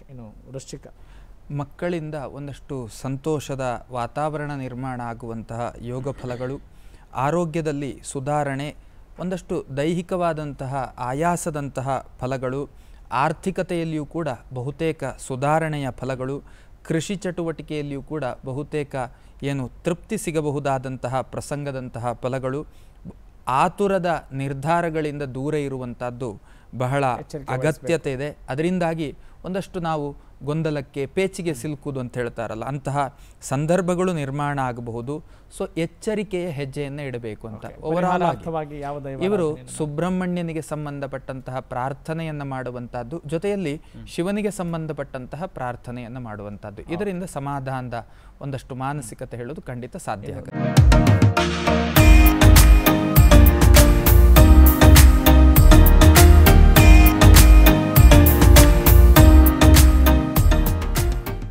ಇನ್ನು ವೃಶ್ಚಿಕ ಮಕ್ಕಳಿಂದ ಒಂದಷ್ಟು ಸಂತೋಷದ ವಾತಾವರಣ ನಿರ್ಮಾಣ ಆಗುವಂತಹ ಯೋಗ ಫಲಗಳು ಆರೋಗ್ಯದಲ್ಲಿ ಸುಧಾರಣೆ ಒಂದಷ್ಟು ದೈಹಿಕವಾದಂತಹ ಆಯಾಸದಂತಹ ಫಲಗಳು ಆರ್ಥಿಕತೆಯಲ್ಲಿಯೂ ಕೂಡ ಬಹುತೇಕ ಸುಧಾರಣೆಯ ಫಲಗಳು ಕೃಷಿ ಚಟುವಟಿಕೆಯಲ್ಲಿಯೂ ಕೂಡ ಬಹುತೇಕ ಏನು ತೃಪ್ತಿ ಸಿಗಬಹುದಾದಂತಹ ಪ್ರಸಂಗದಂತಹ ಫಲಗಳು ಆತುರದ ನಿರ್ಧಾರಗಳಿಂದ ದೂರ ಇರುವಂಥದ್ದು ಬಹಳ ಅಗತ್ಯತೆ ಇದೆ ಅದರಿಂದಾಗಿ ಒಂದಷ್ಟು ನಾವು ಗೊಂದಲಕ್ಕೆ ಪೇಚಿಗೆ ಸಿಲುಕುವುದು ಅಂತ ಹೇಳ್ತಾರಲ್ಲ ಅಂತಹ ಸಂದರ್ಭಗಳು ನಿರ್ಮಾಣ ಆಗಬಹುದು ಸೊ ಎಚ್ಚರಿಕೆಯ ಹೆಜ್ಜೆಯನ್ನು ಇಡಬೇಕು ಅಂತ ಓವರಾಲ್ ಆಗಿ ಅರ್ಥವಾಗಿ ಯಾವ ದೈವ ಇವರು ಸುಬ್ರಹ್ಮಣ್ಯನಿಗೆ ಸಂಬಂಧಪಟ್ಟಂತಹ ಪ್ರಾರ್ಥನೆಯನ್ನ ಮಾಡುವಂತಹದ್ದು ಜೊತೆಯಲ್ಲಿ ಶಿವನಿಗೆ ಸಂಬಂಧಪಟ್ಟಂತಹ ಪ್ರಾರ್ಥನೆಯನ್ನ ಮಾಡುವಂತಹದ್ದು ಇದರಿಂದ ಸಮಾಧಾನದ ಒಂದಷ್ಟು ಮಾನಸಿಕತೆ ಹೇಳೋದು ಖಂಡಿತ ಸಾಧ್ಯ ಆಗುತ್ತೆ